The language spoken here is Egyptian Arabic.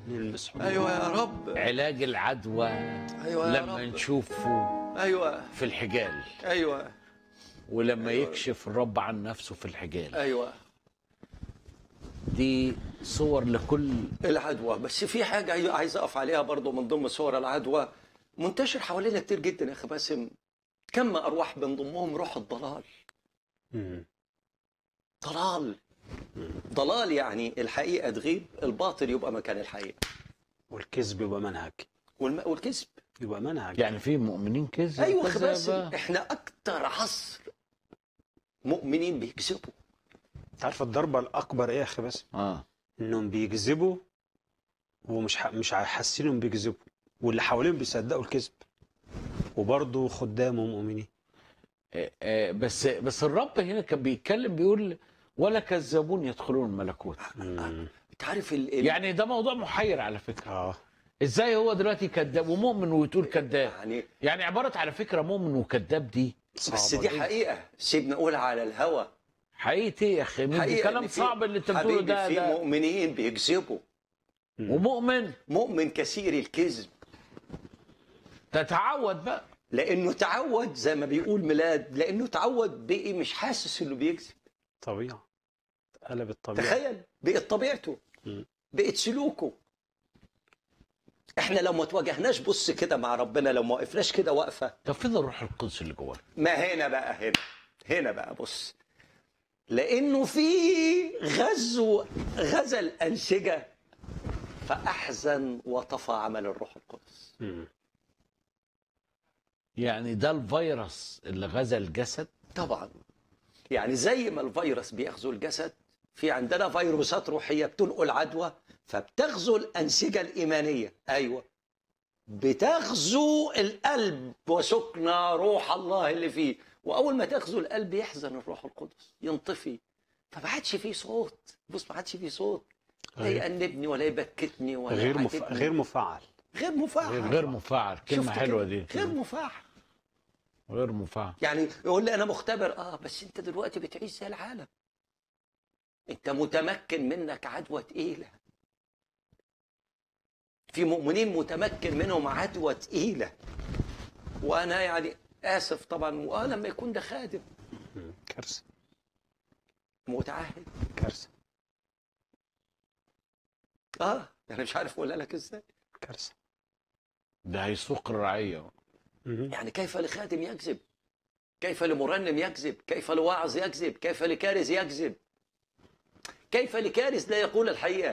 نلمس حضور ايوه يا رب علاج العدوى ايوه يا لما رب نشوفه ايوه في الحجال ايوه ولما يكشف الرب عن نفسه في الحجال ايوه دي صور لكل العدوى بس في حاجه عايز اقف عليها برضو من ضمن صور العدوى منتشر حوالينا كتير جدا يا اخي باسم كم ارواح بنضمهم روح الضلال مم. ضلال ضلال يعني الحقيقه تغيب الباطل يبقى مكان الحقيقه والكذب يبقى منهج والم... والكذب يبقى منهج يعني في مؤمنين كذب ايوه يا اخي كذابة. باسم احنا اكتر عصر مؤمنين بيكذبوا انت عارف الضربه الاكبر ايه يا اخي بس اه انهم بيكذبوا ومش ح... مش حاسين انهم بيكذبوا واللي حواليهم بيصدقوا الكذب وبرضه خدامهم مؤمنين آه، آه، بس بس الرب هنا كان بيتكلم بيقول ولا كذابون يدخلون الملكوت مم. انت عارف ال... ال... يعني ده موضوع محير على فكره اه ازاي هو دلوقتي كذاب ومؤمن وتقول كذاب يعني يعني عباره على فكره مؤمن وكذاب دي بس صعبة دي جدا. حقيقه سيبنا نقول على الهوى حقيقه ايه يا اخي مين حقيقة كلام إن في- صعب اللي انت بتقوله حبيبي ده, في ده مؤمنين بيكذبوا مم. ومؤمن مؤمن كثير الكذب تتعود بقى لانه تعود زي ما بيقول ميلاد لانه تعود بقي مش حاسس انه بيكذب طبيعه قلب الطبيعه تخيل بقت طبيعته مم. بقت سلوكه احنا لو ما تواجهناش بص كده مع ربنا لو ما وقفناش كده واقفه طب فين الروح القدس اللي جوانا ما هنا بقى هنا هنا بقى بص لانه في غزو غزا الانسجه فاحزن وطفى عمل الروح القدس مم. يعني ده الفيروس اللي غزا الجسد طبعا يعني زي ما الفيروس بيغزو الجسد في عندنا فيروسات روحيه بتنقل عدوى فبتغزو الانسجه الايمانيه ايوه بتغزو القلب وسكن روح الله اللي فيه واول ما تغزو القلب يحزن الروح القدس ينطفي فما عادش فيه صوت بص ما عادش فيه صوت لا غير- يأنبني ولا يبكتني ولا غير مف... يعاتبني. غير مفعل غير مفاعل غير مفاعل كلمه شفت حلوه كده؟ دي غير مفاعل غير مفاعل يعني يقول لي انا مختبر اه بس انت دلوقتي بتعيش زي العالم انت متمكن منك عدوى تقيله في مؤمنين متمكن منهم عدوى تقيله وانا يعني اسف طبعا وانا لما يكون ده خادم مم. كارثه متعهد كارثه اه انا مش عارف اقولها لك ازاي كارثه ده هيسوق الرعيه مم. يعني كيف لخادم يكذب كيف لمرنم يكذب كيف لواعظ يكذب كيف لكارز يكذب كيف لكارز لا يقول الحقيقه